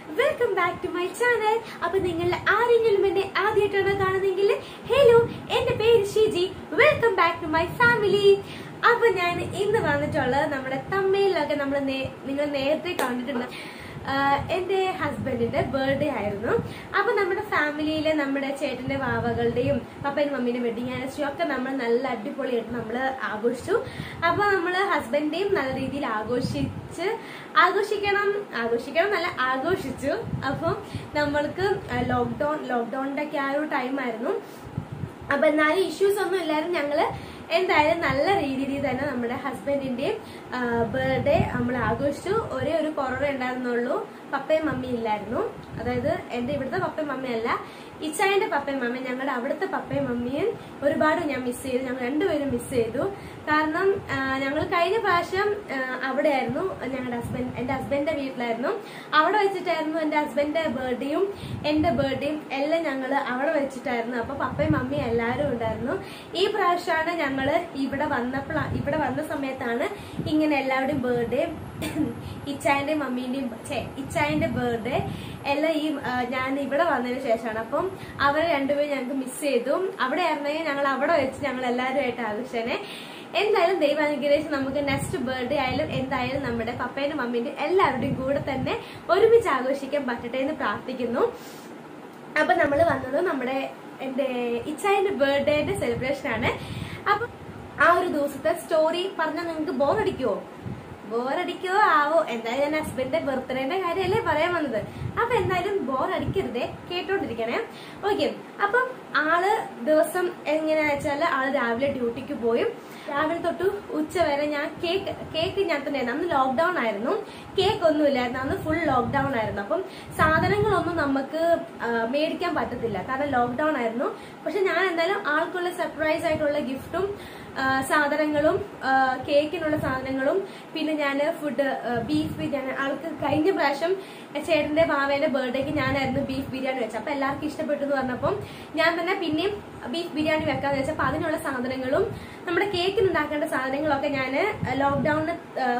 Welcome back to my channel അപ്പൊ നിങ്ങൾ ആരെങ്കിലും എന്നെ ആദ്യമായിട്ടാണ് കാണുന്നതെങ്കിൽ ഹലോ എന്റെ പേര് Shiji welcome back to my family അപ്പൊ ഞാൻ ഇന്ന് വന്നിട്ടുള്ളത് നമ്മുടെ തമ്മയിലൊക്കെ നമ്മൾ നിങ്ങൾ നേരത്തെ കണ്ടിട്ടുണ്ട് ആഹ് എന്റെ ഹസ്ബൻഡിന്റെ ബർത്ത്ഡേ ആയിരുന്നു അപ്പൊ നമ്മുടെ ഫാമിലിയിലെ നമ്മുടെ ചേട്ടന്റെ വാവകളുടെയും പപ്പനും മമ്മീന്റെ വെഡിങ് ആനിവേഴ്സറി ഒക്കെ നമ്മൾ നല്ല അടിപൊളിയായിട്ട് നമ്മൾ ആഘോഷിച്ചു അപ്പൊ നമ്മള് ഹസ്ബൻഡിന്റെയും നല്ല രീതിയിൽ ആഘോഷിച്ച് ആഘോഷിക്കണം ആഘോഷിക്കണം നല്ല ആഘോഷിച്ചു അപ്പം നമ്മൾക്ക് ലോക്ക്ഡൌൺ ലോക്ക്ഡൌണിന്റെ ഒക്കെ ആ ഒരു ടൈം ആയിരുന്നു അപ്പൊ എന്നാലും ഇഷ്യൂസ് ഒന്നും ഇല്ലായിരുന്നു ഞങ്ങള് എന്തായാലും നല്ല രീതിയിൽ തന്നെ നമ്മുടെ ഹസ്ബൻഡിന്റെയും ബർത്ത്ഡേ നമ്മൾ ആഘോഷിച്ചു ഒരേ ഒരു കൊറോണ ഉണ്ടായിരുന്നുള്ളൂ പപ്പയും മമ്മിയും ഇല്ലായിരുന്നു അതായത് എന്റെ ഇവിടുത്തെ പപ്പയും മമ്മിയല്ല ഇച്ചായന്റെ പപ്പയും മമ്മിയും ഞങ്ങളുടെ അവിടുത്തെ പപ്പയും മമ്മിയും ഒരുപാട് ഞാൻ മിസ് ചെയ്തു ഞങ്ങൾ രണ്ടുപേരും മിസ് ചെയ്തു കാരണം ആ, ഞങ്ങൾ കഴിഞ്ഞ പ്രാവശ്യം ആ, അവിടെയായിരുന്നു ഞങ്ങളുടെ ഹസ്ബൻഡ് എന്റെ ഹസ്ബൻഡിന്റെ വീട്ടിലായിരുന്നു അവിടെ വെച്ചിട്ടായിരുന്നു എന്റെ ഹസ്ബൻഡിന്റെ ബർത്ത്ഡേയും എന്റെ ബർത്ത്ഡേയും എല്ലാം ഞങ്ങൾ അവിടെ വെച്ചിട്ടായിരുന്നു അപ്പൊ പപ്പയും മമ്മിയും എല്ലാവരും ഉണ്ടായിരുന്നു ഈ പ്രാവശ്യമാണ് ഞങ്ങള് ഇവിടെ വന്നപ്പോൾ ഇവിടെ വന്ന സമയത്താണ് ഇങ്ങനെ എല്ലാവരുടെയും ബർത്ത്ഡേ ഇച്ചായന്റെ മമ്മീന്റെയും ഛെ, ഇച്ചായന്റെ ബർത്ത്ഡേ എല്ലാം ഈ ആ, ഞാൻ ഇവിടെ വന്നതിന് ശേഷമാണ് അപ്പം അവരെ രണ്ടുപേരും ഞങ്ങൾക്ക് മിസ് ചെയ്തു അവിടെ ആയിരുന്നെങ്കിൽ ഞങ്ങൾ അവിടെ വെച്ച് ഞങ്ങൾ എല്ലാവരുമായിട്ട് ആഘോഷനെ എന്തായാലും ദൈവം അനുഗ്രഹിച്ച് നമുക്ക് നെക്സ്റ്റ് ബർത്ത്ഡേ ആയാലും എന്തായാലും നമ്മുടെ പപ്പേന്റെ മമ്മീന്റെ എല്ലാവരുടെയും കൂടെ തന്നെ ഒരുമിച്ച് ആഘോഷിക്കാൻ പറ്റട്ടെ എന്ന് പ്രാർത്ഥിക്കുന്നു അപ്പൊ നമ്മൾ വന്നത് നമ്മുടെ എന്റെ ഇച്ചായന്റെ ബർത്ത്ഡേന്റെ സെലിബ്രേഷൻ ആണ് അപ്പൊ ആ ഒരു ദിവസത്തെ സ്റ്റോറി പറഞ്ഞാൽ നിങ്ങൾക്ക് ബോറടിക്കുവോ ബോറടിക്കോ ആവോ എന്തായാലും ഞാൻ ഹസ്ബൻഡിന്റെ ബർത്ത്ഡേന്റെ കാര്യമല്ലേ പറയാൻ വന്നത് അപ്പൊ എന്തായാലും ബോറടിക്കരുതേ കേട്ടോണ്ടിരിക്കണേ ഓക്കെ അപ്പം ആള് ദിവസം എങ്ങനെയാ വെച്ചാല് ആള് രാവിലെ ഡ്യൂട്ടിക്ക് പോയി രാവിലെ തൊട്ട് ഉച്ച വരെ ഞാൻ കേക്ക് കേക്ക് ഞാൻ തന്നെ അന്ന് ലോക്ക്ഡൌൺ ആയിരുന്നു കേക്ക് ഒന്നും ഇല്ലായിരുന്നു അന്ന് ഫുൾ ലോക്ക്ഡൌൺ ആയിരുന്നു അപ്പം സാധനങ്ങളൊന്നും നമുക്ക് ആ, മേടിക്കാൻ പറ്റത്തില്ല കാരണം ലോക്ക്ഡൌൺ ആയിരുന്നു പക്ഷെ ഞാൻ എന്തായാലും ആൾക്കുള്ള സർപ്രൈസ് ആയിട്ടുള്ള ഗിഫ്റ്റും ആ, സാധനങ്ങളും ആ, കേക്കിനുള്ള സാധനങ്ങളും പിന്നെ ഞാൻ ഫുഡ് ബീഫ് ബിരിയാണി ആൾക്ക് കഴിഞ്ഞ പ്രാവശ്യം ചേട്ടന്റെ മാവേന്റെ ബർത്ത്ഡേക്ക് ഞാനായിരുന്നു ബീഫ് ബിരിയാണി വെച്ചത് അപ്പൊ എല്ലാവർക്കും ഇഷ്ടപ്പെട്ടു എന്ന് പറഞ്ഞപ്പം ഞാൻ തന്നെ പിന്നെയും ബീഫ് ബിരിയാണി വെക്കാന്ന് വെച്ചാൽ അപ്പൊ അതിനുള്ള സാധനങ്ങളും നമ്മുടെ കേക്കിന് ഉണ്ടാക്കേണ്ട സാധനങ്ങളൊക്കെ ഞാൻ ലോക്ക്ഡൌണിന്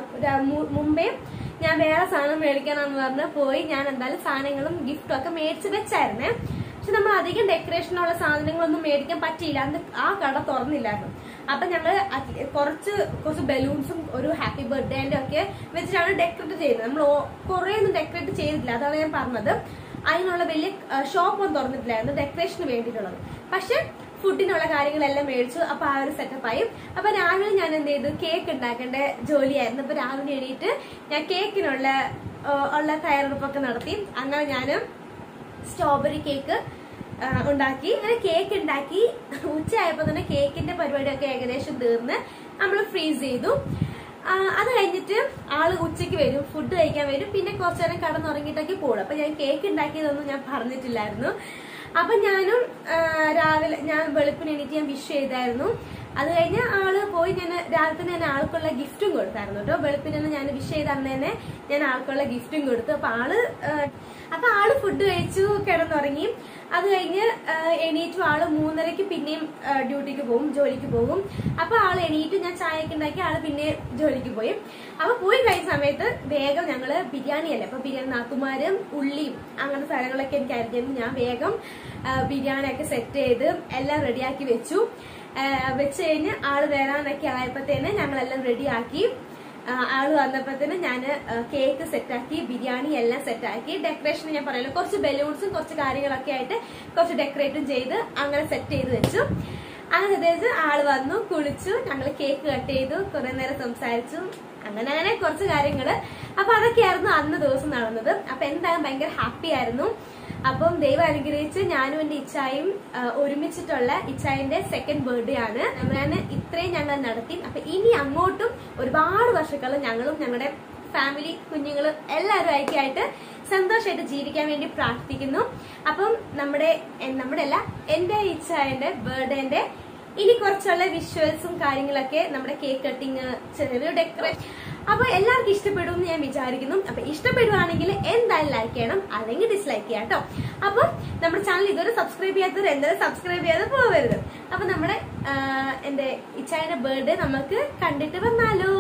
മുമ്പേ ഞാൻ വേറെ സാധനം മേടിക്കാനാന്ന് പറഞ്ഞ് പോയി ഞാൻ എന്തായാലും സാധനങ്ങളും ഗിഫ്റ്റും ഒക്കെ മേടിച്ച് വെച്ചായിരുന്നേ പക്ഷെ നമ്മൾ അധികം ഡെക്കറേഷനുള്ള സാധനങ്ങളൊന്നും മേടിക്കാൻ പറ്റിയില്ല അന്ന് ആ കട തുറന്നില്ലായിരുന്നു അപ്പൊ ഞങ്ങൾ കുറച്ച് കുറച്ച് ബലൂൺസും ഒരു ഹാപ്പി ബർത്ത്ഡേന്റെ ഒക്കെ വെച്ചിട്ടാണ് ഡെക്കറേറ്റ് ചെയ്യുന്നത് നമ്മൾ കുറെ ഒന്നും ഡെക്കറേറ്റ് ചെയ്തിട്ടില്ല അതാണ് ഞാൻ പറഞ്ഞത് അതിനുള്ള വലിയ ഷോപ്പ് ഒന്നും തുറന്നിട്ടില്ലായിരുന്നു ഡെക്കറേഷന് വേണ്ടിയിട്ടുള്ളത് പക്ഷെ ഫുഡിനുള്ള കാര്യങ്ങളെല്ലാം മേടിച്ചു അപ്പൊ ആ ഒരു സെറ്റപ്പായി അപ്പൊ രാവിലെ ഞാൻ എന്ത് ചെയ്തു കേക്ക് ഉണ്ടാക്കേണ്ട ജോലിയായിരുന്നു അപ്പൊ രാവിലെ എണീറ്റ് ഞാൻ കേക്കിനുള്ള ആ, ഉള്ള തയ്യാറെടുപ്പൊക്കെ നടത്തി അങ്ങനെ ഞാനും സ്ട്രോബെറി കേക്ക് ആ, ഉണ്ടാക്കി അങ്ങനെ കേക്ക് ഉണ്ടാക്കി ഉച്ചയായപ്പോ തന്നെ കേക്കിന്റെ പരിപാടിയൊക്കെ ഏകദേശം തീർന്ന് നമ്മൾ ഫ്രീസ് ചെയ്തു ആ, അത് കഴിഞ്ഞിട്ട് ആള് ഉച്ചയ്ക്ക് വരും ഫുഡ് കഴിക്കാൻ വരും പിന്നെ കുറച്ചു നേരം കടന്നുറങ്ങിയിട്ടൊക്കെ പോകും അപ്പൊ ഞാൻ കേക്ക് ഉണ്ടാക്കിയതൊന്നും ഞാൻ പറഞ്ഞിട്ടില്ലായിരുന്നു അപ്പൊ ഞാനും ആ, രാവിലെ ഞാൻ വെളുപ്പിന് എണീറ്റ് ഞാൻ വിഷ് ചെയ്തായിരുന്നു അത് കഴിഞ്ഞ് ആള് പോയി ഞാൻ രാവിലെ തന്നെ ഞാൻ ആൾക്കുള്ള ഗിഫ്റ്റും കൊടുത്തായിരുന്നു കേട്ടോ വെളുപ്പിന് തന്നെ ഞാൻ വിഷ് ചെയ്ത് അന്ന് തന്നെ ഞാൻ ആൾക്കുള്ള ഗിഫ്റ്റും കൊടുത്തു അപ്പൊ ആള് ആ, അപ്പൊ ആള് ഫുഡ് കഴിച്ചു കിടന്നുറങ്ങി അത് കഴിഞ്ഞ് ആ, എണീറ്റു ആള് മൂന്നരക്ക് പിന്നെയും ആ, ഡ്യൂട്ടിക്ക് പോകും ജോലിക്ക് പോകും അപ്പൊ ആള് എണീറ്റ് ഞാൻ ചായയൊക്കെ ഉണ്ടാക്കി ആള് പിന്നെ ജോലിക്ക് പോയി അപ്പൊ പോയി കഴിഞ്ഞ സമയത്ത് വേഗം ഞങ്ങള് ബിരിയാണി അല്ലേ അപ്പൊ ബിരിയാണി നാത്തുമാരും ഉള്ളിയും അങ്ങനത്തെ സാധനങ്ങളൊക്കെ എനിക്ക് അരിഞ്ഞിരുന്നു ഞാൻ വേഗം ആ, ബിരിയാണിയൊക്കെ സെറ്റ് ചെയ്ത് എല്ലാം റെഡിയാക്കി വെച്ചു ആ, വെച്ച് കഴിഞ്ഞ് ആള് വരാനൊക്കെ ആയപ്പോഴത്തേന് ഞങ്ങളെല്ലാം റെഡിയാക്കി ആ, ആള് വന്നപ്പോഴത്തേന് ഞാൻ കേക്ക് സെറ്റാക്കി ബിരിയാണി എല്ലാം സെറ്റാക്കി ഡെക്കറേഷൻ ഞാൻ പറയല്ലോ കുറച്ച് ബലൂൺസും കുറച്ച് കാര്യങ്ങളൊക്കെ ആയിട്ട് കുറച്ച് ഡെക്കറേറ്റും ചെയ്ത് അങ്ങനെ സെറ്റ് ചെയ്ത് വെച്ചു അങ്ങനെ ചെയ്ത് ആള് വന്നു കുളിച്ചു ഞങ്ങൾ കേക്ക് കട്ട് ചെയ്തു കുറെ നേരം സംസാരിച്ചു അങ്ങനെ അങ്ങനെ കുറച്ച് കാര്യങ്ങള് അപ്പൊ അതൊക്കെയായിരുന്നു അന്ന് ദിവസം നടന്നത് അപ്പൊ എന്തായാലും ഭയങ്കര ഹാപ്പി ആയിരുന്നു അപ്പം ദൈവം അനുഗ്രഹിച്ച് ഞാനും എന്റെ ഇച്ചായും ആ, ഒരുമിച്ചിട്ടുള്ള ഇച്ചായന്റെ സെക്കൻഡ് ബർത്ത്ഡേ ആണ് ഞാൻ ഇത്രയും ഞങ്ങൾ നടത്തി അപ്പൊ ഇനി അങ്ങോട്ടും ഒരുപാട് വർഷക്കാലം ഞങ്ങളും ഞങ്ങളുടെ ഫാമിലി കുഞ്ഞുങ്ങളും എല്ലാവരും ആയിട്ട് സന്തോഷമായിട്ട് ജീവിക്കാൻ വേണ്ടി പ്രാർത്ഥിക്കുന്നു അപ്പം നമ്മുടെ എ- നമ്മുടെ അല്ല എന്റെ ഇച്ചായന്റെ ബർത്ത്ഡേന്റെ ഇനി കുറച്ചുള്ള വിഷ്വൽസും കാര്യങ്ങളൊക്കെ നമ്മുടെ കേക്ക് കട്ടിങ് ചെറിയൊരു ഡെക്കറേഷൻ അപ്പൊ എല്ലാവർക്കും ഇഷ്ടപ്പെടും എന്ന് ഞാൻ വിചാരിക്കുന്നു അപ്പൊ ഇഷ്ടപ്പെടുവാണെങ്കിൽ എന്തായാലും ലൈക്ക് ചെയ്യണം അല്ലെങ്കിൽ ഡിസ്ലൈക്ക് ചെയ്യാം കേട്ടോ അപ്പൊ നമ്മുടെ ചാനൽ ഇതുവരെ സബ്സ്ക്രൈബ് ചെയ്യാത്തവർ എന്തായാലും സബ്സ്ക്രൈബ് ചെയ്യാതെ പോകരുത് അപ്പൊ നമ്മുടെ ആ, എന്റെ ഇച്ചായന്റെ ബർത്ത്ഡേ നമുക്ക് കണ്ടിട്ട് വന്നാലോ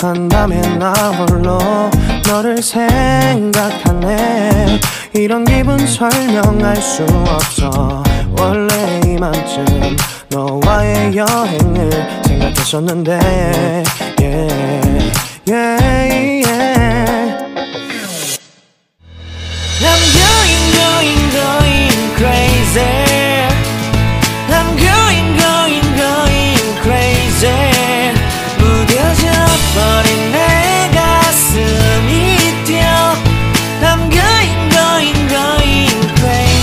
한다면 나 홀로 너를 생각하네 이런 기분 설명할 수 없어 원래 이맘쯤 너와의 여행을 생각했었는데 yeah, yeah, yeah. I'm going, going, going crazy. I'm going, going, going crazy. 무뎌져 버린 내 가슴이 뛰어. I'm going, going, going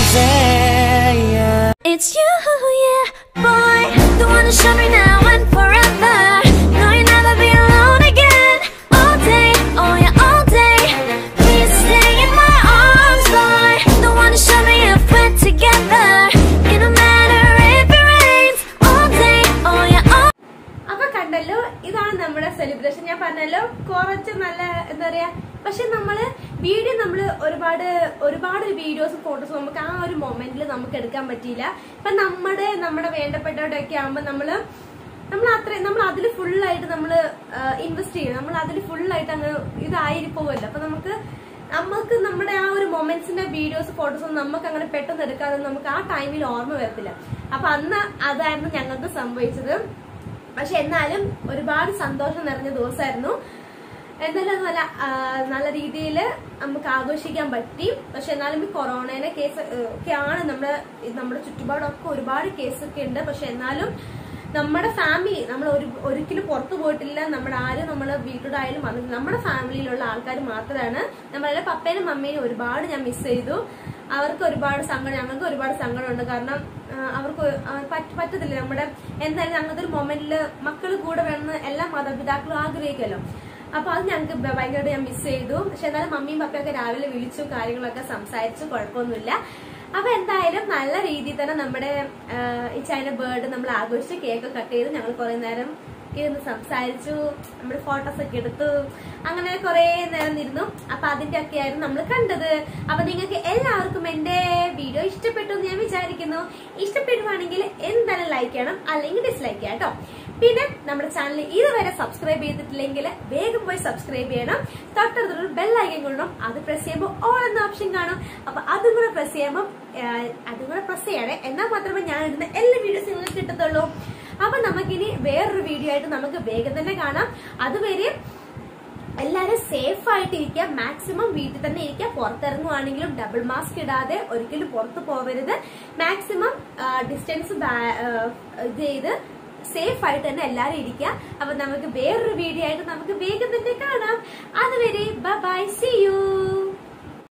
crazy. Yeah. It's you, yeah, boy. The one to show me now and forever. No, you'll never be alone again. All day, oh yeah, all day. Please stay in my arms, boy. The one to show me if we're together. It don't matter if it rains. All day, oh yeah, all അപ്പൊ കണ്ടല്ലോ ഇതാണ് നമ്മുടെ celebration ഞാൻ പറഞ്ഞല്ലോ കുറച്ച് നല്ല എന്താ പറയാ പക്ഷെ നമ്മള് വീഡിയോ നമ്മള് ഒരുപാട് ഒരുപാട് വീഡിയോസും ഫോട്ടോസും നമുക്ക് ആ ഒരു മൊമെന്റിൽ നമുക്ക് എടുക്കാൻ പറ്റിയില്ല ഇപ്പൊ നമ്മുടെ നമ്മുടെ വേണ്ടപ്പെട്ടവരൊക്കെ ആകുമ്പോ നമ്മള് നമ്മൾ അത്രയും നമ്മൾ അതിൽ ഫുള്ളായിട്ട് നമ്മൾ ഇൻവെസ്റ്റ് ചെയ്യും നമ്മൾ അതിൽ ഫുള്ളായിട്ട് അങ്ങ് ഇതായിരിക്കുമല്ലോ അപ്പൊ നമുക്ക് നമുക്ക് നമ്മുടെ ആ ഒരു മൊമെന്റ്സിന്റെ വീഡിയോസ് ഫോട്ടോസും നമുക്ക് അങ്ങനെ പെട്ടെന്ന് എടുക്കാതെ നമുക്ക് ആ ടൈമിൽ ഓർമ്മ വരത്തില്ല അപ്പൊ അന്ന് അതായിരുന്നു ഞങ്ങൾക്ക് സംഭവിച്ചത് പക്ഷെ എന്നാലും ഒരുപാട് സന്തോഷം നിറഞ്ഞ ദിവസമായിരുന്നു എന്തായാലും അത് നല്ല ആ, നല്ല രീതിയിൽ നമുക്ക് ആഘോഷിക്കാൻ പറ്റി പക്ഷെ എന്നാലും ഈ കൊറോണയുടെ കേസ് ഏഹ്, ഒക്കെയാണ് നമ്മുടെ ഈ നമ്മുടെ ചുറ്റുപാടൊക്കെ ഒരുപാട് കേസൊക്കെ ഉണ്ട് പക്ഷെ എന്നാലും നമ്മുടെ ഫാമിലി നമ്മൾ ഒരു ഒരിക്കലും പുറത്തു പോയിട്ടില്ല നമ്മുടെ ആരും നമ്മളെ വീട്ടിലായാലും വന്നിട്ടില്ല നമ്മുടെ ഫാമിലിയിലുള്ള ആൾക്കാർ മാത്രമാണ് നമ്മളുടെ പപ്പേനും മമ്മേനും ഒരുപാട് ഞാൻ മിസ് ചെയ്തു അവർക്ക് ഒരുപാട് സങ്കടം ഞങ്ങൾക്ക് ഒരുപാട് സങ്കടമുണ്ട് കാരണം ആ, അവർക്ക് ഒരു- ആ, പറ്റ- പറ്റത്തില്ല നമ്മുടെ എന്തായാലും ഞങ്ങളുടെ ഒരു മൊമെന്റിൽ മക്കൾ കൂടെ വേണമെന്ന് എല്ലാ മാതാപിതാക്കളും ആഗ്രഹിക്കുമല്ലോ അപ്പൊ അത് ഞങ്ങൾക്ക് ഭ- ഭയങ്കരമായിട്ട് ഞാൻ മിസ് ചെയ്തു പക്ഷെ എന്നാലും മമ്മിയും പപ്പയൊക്കെ രാവിലെ വിളിച്ചു കാര്യങ്ങളൊക്കെ സംസാരിച്ചു കുഴപ്പമൊന്നുമില്ല അപ്പൊ എന്തായാലും നല്ല രീതിയിൽ തന്നെ നമ്മുടെ ആ, ഈ ചൈന ബേർഡ് നമ്മൾ ആഘോഷിച്ച് കേക്ക് കട്ട് ചെയ്ത് ഞങ്ങൾ കുറെ നേരം ഇരുന്ന് സംസാരിച്ചു നമ്മുടെ ഫോട്ടോസ് ഒക്കെ എടുത്തു അങ്ങനെ കുറെ നേരം ഇരുന്നു അപ്പൊ അതിന്റെ ഒക്കെ ആയിരുന്നു നമ്മൾ കണ്ടത് അപ്പൊ നിങ്ങൾക്ക് എല്ലാവർക്കും എന്റെ വീഡിയോ ഇഷ്ടപ്പെട്ടു എന്ന് ഞാൻ വിചാരിക്കുന്നു ഇഷ്ടപ്പെടുവാണെങ്കിൽ എന്തായാലും ലൈക്ക് ചെയ്യണം അല്ലെങ്കിൽ ഡിസ്ലൈക്ക് ചെയ്യാം കേട്ടോ പിന്നെ നമ്മുടെ ചാനൽ ഇതുവരെ സബ്സ്ക്രൈബ് ചെയ്തിട്ടില്ലെങ്കിൽ വേഗം പോയി സബ്സ്ക്രൈബ് ചെയ്യണം തൊട്ടടുത്തൊരു ബെല്ലൈക്കൻ കൊണ്ടും അത് പ്രസ് ചെയ്യുമ്പോൾ ഓൾ എന്ന ഓപ്ഷൻ കാണും അപ്പൊ അതും കൂടെ പ്രസ് ചെയ്യുമ്പോൾ അതും കൂടെ പ്രസ് ചെയ്യണേ എന്നാൽ മാത്രമേ ഞാൻ ഇടുന്ന എല്ലാ വീഡിയോസും നിങ്ങൾക്ക് കിട്ടത്തുള്ളൂ അപ്പൊ നമുക്കിനി വേറൊരു വീഡിയോ ആയിട്ട് നമുക്ക് വേഗം തന്നെ കാണാം അതുവരെ എല്ലാരും സേഫ് ആയിട്ട് ഇരിക്കുക മാക്സിമം വീട്ടിൽ തന്നെ ഇരിക്കുക പുറത്തിറങ്ങുവാണെങ്കിലും ഡബിൾ മാസ്ക് ഇടാതെ ഒരിക്കലും പുറത്തു പോവരുത് മാക്സിമം ഡിസ്റ്റൻസ് ഇത് ചെയ്ത് സേഫ് ആയിട്ട് തന്നെ എല്ലാരും ഇരിക്കുക അപ്പൊ നമുക്ക് വേറൊരു വീഡിയോ ആയിട്ട് നമുക്ക് വേഗം തന്നെ കാണാം അതുവരെ ബൈ സി യു